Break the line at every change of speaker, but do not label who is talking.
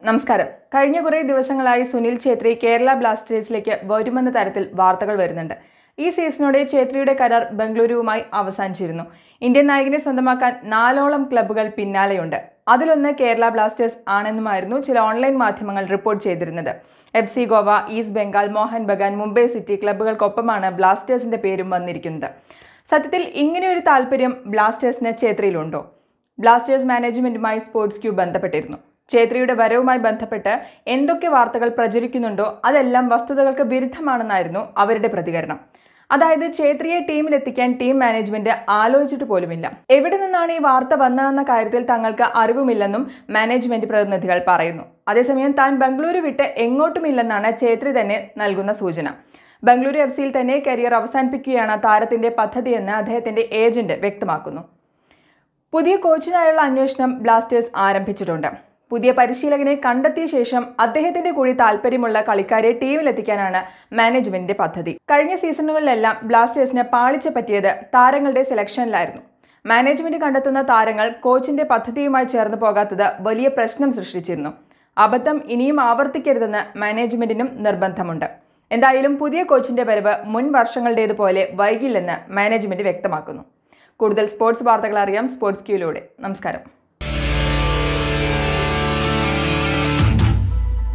നമസ്കാരം കഴിഞ്ഞ കുറേ ദിവസങ്ങളായി സുനിൽ ഛേത്രി കേരള ബ്ലാസ്റ്റേഴ്സിലേക്ക് വരുമെന്ന തരത്തിൽ വാർത്തകൾ വരുന്നുണ്ട് ഈ സീസണോടെ ഛേത്രിയുടെ കരാർ ബംഗളൂരുവുമായി അവസാനിച്ചിരുന്നു ഇന്ത്യൻ നായകനെ സ്വന്തമാക്കാൻ നാലോളം ക്ലബ്ബുകൾ പിന്നാലെയുണ്ട് അതിലൊന്ന് കേരള ബ്ലാസ്റ്റേഴ്സ് ആണെന്നുമായിരുന്നു ചില ഓൺലൈൻ മാധ്യമങ്ങൾ റിപ്പോർട്ട് ചെയ്തിരുന്നത് F C Goa East Bengal Mohun Bagan Mumbai City ക്ലബ്ബുകൾക്കൊപ്പമാണ് ബ്ലാസ്റ്റേഴ്സിന്റെ പേരും വന്നിരിക്കുന്നത് സത്യത്തിൽ ഇങ്ങനെയൊരു താല്പര്യം ബ്ലാസ്റ്റേഴ്സിന് ഛേത്രിയിലുണ്ടോ ബ്ലാസ്റ്റേഴ്സ് മാനേജ്മെന്റുമായി സ്പോർട്സ് ക്യൂ ബന്ധപ്പെട്ടിരുന്നു ഛേത്രിയുടെ വരവുമായി ബന്ധപ്പെട്ട് എന്തൊക്കെ വാർത്തകൾ പ്രചരിക്കുന്നുണ്ടോ അതെല്ലാം വസ്തുതകൾക്ക് വിരുദ്ധമാണെന്നായിരുന്നു അവരുടെ പ്രതികരണം അതായത് ഛേത്രിയെ ടീമിലെത്തിക്കാൻ ടീം മാനേജ്മെന്റ് ആലോചിച്ചിട്ട് പോലുമില്ല എവിടെ നിന്നാണ് ഈ വാർത്ത വന്നതെന്ന കാര്യത്തിൽ തങ്ങൾക്ക് അറിവുമില്ലെന്നും മാനേജ്മെന്റ് പ്രതിനിധികൾ പറയുന്നു അതേസമയം താൻ ബംഗളൂരു വിട്ട് എങ്ങോട്ടുമില്ലെന്നാണ് ഛേത്രി തന്നെ നൽകുന്ന സൂചന ബംഗളൂരു എഫ് സിയിൽ തന്നെ കരിയർ അവസാനിപ്പിക്കുകയാണ് താരത്തിന്റെ പദ്ധതിയെന്ന് അദ്ദേഹത്തിന്റെ ഏജന്റ് വ്യക്തമാക്കുന്നു പുതിയ കോച്ചിനായുള്ള അന്വേഷണം ബ്ലാസ്റ്റേഴ്സ് ആരംഭിച്ചിട്ടുണ്ട് പുതിയ പരിശീലകനെ കണ്ടെത്തിയ ശേഷം അദ്ദേഹത്തിന്റെ കൂടി താല്പര്യമുള്ള കളിക്കാരെ ടീമിലെത്തിക്കാനാണ് മാനേജ്മെന്റിന്റെ പദ്ധതി കഴിഞ്ഞ സീസണുകളിലെല്ലാം ബ്ലാസ്റ്റേഴ്സിന് പാളിച്ച പറ്റിയത് താരങ്ങളുടെ സെലക്ഷനിലായിരുന്നു മാനേജ്മെന്റ് കണ്ടെത്തുന്ന താരങ്ങൾ കോച്ചിന്റെ പദ്ധതിയുമായി ചേർന്ന് പോകാത്തത് വലിയ പ്രശ്നം സൃഷ്ടിച്ചിരുന്നു അബദ്ധം ഇനിയും ആവർത്തിക്കരുതെന്ന് മാനേജ്മെന്റിനും നിർബന്ധമുണ്ട് എന്തായാലും പുതിയ കോച്ചിന്റെ വരവ് മുൻ വർഷങ്ങളുടേതുപോലെ വൈകില്ലെന്ന് മാനേജ്മെന്റ് വ്യക്തമാക്കുന്നു കൂടുതൽ സ്പോർട്സ് വാർത്തകൾ അറിയാം സ്പോർട്സ് ക്യൂയിലൂടെ നമസ്കാരം